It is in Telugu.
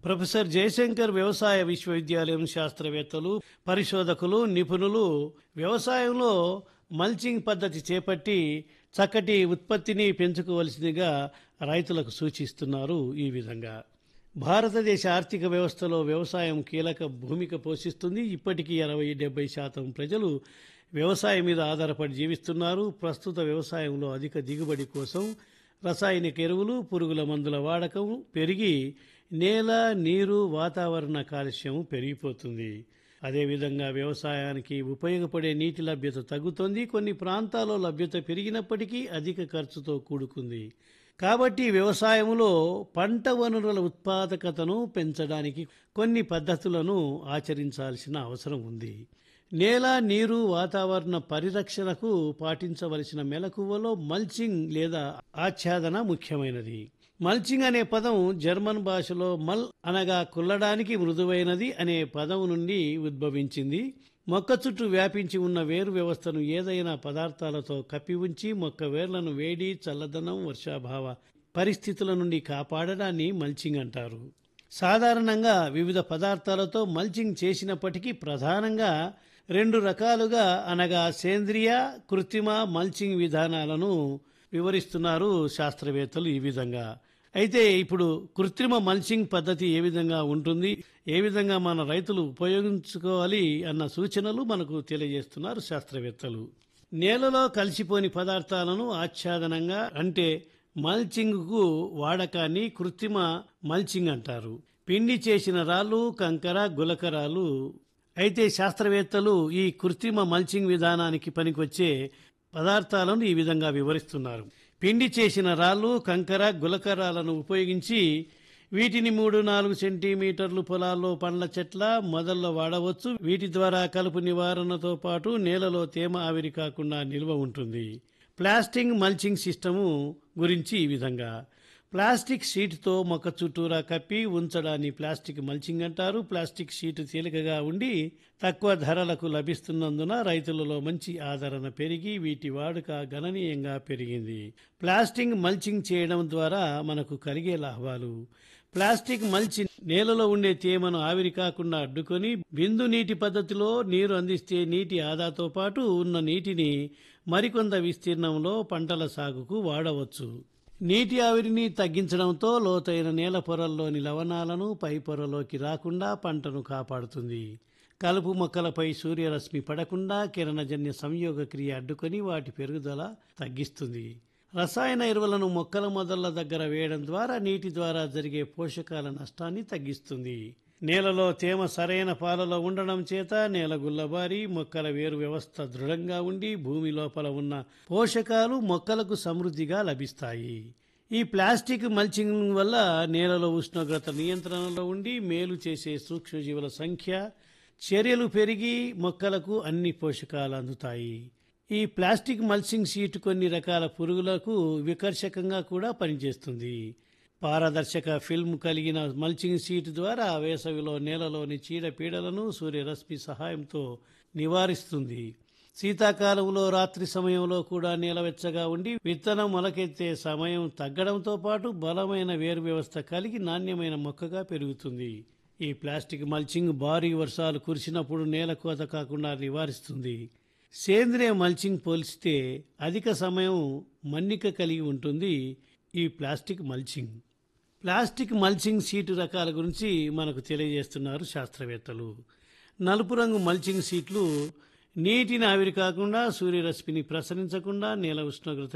ప్రొఫెసర్ జయశంకర్ వ్యవసాయ విశ్వవిద్యాలయం శాస్త్రవేత్తలు పరిశోధకులు నిపుణులు వ్యవసాయంలో మల్చింగ్ పద్ధతి చేపట్టి చక్కటి ఉత్పత్తిని పెంచుకోవలసిందిగా రైతులకు సూచిస్తున్నారు ఈ విధంగా భారతదేశ ఆర్థిక వ్యవస్థలో వ్యవసాయం కీలక భూమిక పోషిస్తుంది ఇప్పటికీ అరవై డెబ్బై శాతం ప్రజలు వ్యవసాయం మీద ఆధారపడి జీవిస్తున్నారు ప్రస్తుత వ్యవసాయంలో అధిక దిగుబడి కోసం రసాయనిక ఎరువులు పురుగుల మందుల వాడకం పెరిగి నేల నీరు వాతావరణ కాలుష్యం పెరిగిపోతుంది అదేవిధంగా వ్యవసాయానికి ఉపయోగపడే నీటి లభ్యత తగ్గుతోంది కొన్ని ప్రాంతాల్లో లభ్యత పెరిగినప్పటికీ అధిక ఖర్చుతో కూడుకుంది కాబట్టి వ్యవసాయంలో పంట వనరుల ఉత్పాదకతను పెంచడానికి కొన్ని పద్ధతులను ఆచరించాల్సిన అవసరం ఉంది నేల నీరు వాతావరణ పరిరక్షణకు పాటించవలసిన మెలకువలో మల్చింగ్ లేదా ఆచ్ఛాదన ముఖ్యమైనది మల్చింగ్ అనే పదం జర్మన్ భాషలో మల్ అనగా కుల్లడానికి మృదువైనది అనే పదం నుండి ఉద్భవించింది మొక్క చుట్టూ వ్యాపించి ఉన్న వేరు వ్యవస్థను ఏదైనా పదార్థాలతో కప్పి ఉంచి మొక్క వేర్లను వేడి చల్లదనం వర్షాభావ పరిస్థితుల నుండి కాపాడడాన్ని మల్చింగ్ అంటారు సాధారణంగా వివిధ పదార్థాలతో మల్చింగ్ చేసినప్పటికీ ప్రధానంగా రెండు రకాలుగా అనగా సేంద్రియ కృత్రిమ మల్చింగ్ విధానాలను వివరిస్తున్నారు శాస్త్రవేత్తలు ఈ విధంగా అయితే ఇప్పుడు కృత్రిమ మల్చింగ్ పద్ధతి ఏ విధంగా ఉంటుంది ఏ విధంగా మన రైతులు ఉపయోగించుకోవాలి అన్న సూచనలు మనకు తెలియజేస్తున్నారు శాస్త్రవేత్తలు నేలలో కలిసిపోని పదార్థాలను ఆచ్ఛాదనంగా అంటే మల్చింగ్కు వాడకాన్ని కృత్రిమ మల్చింగ్ అంటారు పిండి చేసిన రాళ్ళు కంకర గులకరాలు అయితే శాస్త్రవేత్తలు ఈ కృత్రిమ మల్చింగ్ విధానానికి పనికొచ్చే పదార్థాలను ఈ విధంగా వివరిస్తున్నారు పిండి చేసిన రాళ్ళు కంకర గులకరాలను ఉపయోగించి వీటిని మూడు నాలుగు సెంటీమీటర్లు పొలాల్లో పండ్ల చెట్ల మొదల్లో వాడవచ్చు వీటి ద్వారా కలుపు నివారణతో పాటు నేలలో తేమ ఆవిరి కాకుండా నిల్వ ఉంటుంది ప్లాస్టిక్ మల్చింగ్ సిస్టము గురించి ఈ విధంగా ప్లాస్టిక్ షీట్తో మొక్క చుట్టూరా కప్పి ఉంచడాన్ని ప్లాస్టిక్ మల్చింగ్ అంటారు ప్లాస్టిక్ షీట్ తేలికగా ఉండి తక్కువ ధరలకు లభిస్తున్నందున రైతులలో మంచి ఆదరణ పెరిగి వీటి వాడుక గణనీయంగా పెరిగింది ప్లాస్టిక్ మల్చింగ్ చేయడం ద్వారా మనకు కలిగే లాభాలు ప్లాస్టిక్ మల్చి నేలలో ఉండే తేమను ఆవిరి కాకుండా అడ్డుకొని బిందు నీటి పద్ధతిలో నీరు అందిస్తే నీటి ఆదాతో పాటు ఉన్న నీటిని మరికొంత విస్తీర్ణంలో పంటల సాగుకు వాడవచ్చు నీటి ఆవిరిని తగ్గించడంతో లోతైన నేల పొరల్లోని లవణాలను పై పొరలోకి రాకుండా పంటను కాపాడుతుంది కలుపు మొక్కలపై సూర్యరశ్మి పడకుండా కిరణజన్య సంయోగ క్రియ అడ్డుకొని వాటి పెరుగుదల తగ్గిస్తుంది రసాయన ఎరువులను మొక్కల మొదళ్ల దగ్గర వేయడం ద్వారా నీటి ద్వారా జరిగే పోషకాల నష్టాన్ని తగ్గిస్తుంది నేలలో తేమ సరైన పాలలో ఉండడం చేత నేల గుల్లబారి మొక్కల వేరు వ్యవస్థ దృఢంగా ఉండి భూమి లోపల ఉన్న పోషకాలు మొక్కలకు సమృద్ధిగా లభిస్తాయి ఈ ప్లాస్టిక్ మల్చింగ్ వల్ల నేలలో ఉష్ణోగ్రత నియంత్రణలో ఉండి మేలు చేసే సూక్ష్మజీవుల సంఖ్య చర్యలు పెరిగి మొక్కలకు అన్ని పోషకాలు అందుతాయి ఈ ప్లాస్టిక్ మల్చింగ్ షీట్ కొన్ని రకాల పురుగులకు వికర్షకంగా కూడా పనిచేస్తుంది పారదర్శక ఫిల్మ్ కలిగిన మల్చింగ్ షీట్ ద్వారా వేసవిలో నేలలోని చీడపీడలను సూర్యరశ్మి సహాయంతో నివారిస్తుంది శీతాకాలంలో రాత్రి సమయంలో కూడా నేల వెచ్చగా ఉండి విత్తనం మొలకెత్తే సమయం తగ్గడంతో పాటు బలమైన వేరు వ్యవస్థ కలిగి నాణ్యమైన మొక్కగా పెరుగుతుంది ఈ ప్లాస్టిక్ మల్చింగ్ భారీ వర్షాలు కురిసినప్పుడు నేల కోత కాకుండా నివారిస్తుంది సేంద్రియ మల్చింగ్ పోల్చితే అధిక సమయం మన్నిక కలిగి ఉంటుంది ఈ plastic mulching plastic mulching sheet రకాల గురించి మనకు తెలియజేస్తున్నారు శాస్త్రవేత్తలు నలుపు రంగు మల్చింగ్ సీట్లు నీటిని ఆవిరి కాకుండా సూర్యరశ్మిని ప్రసరించకుండా నేల ఉష్ణోగ్రత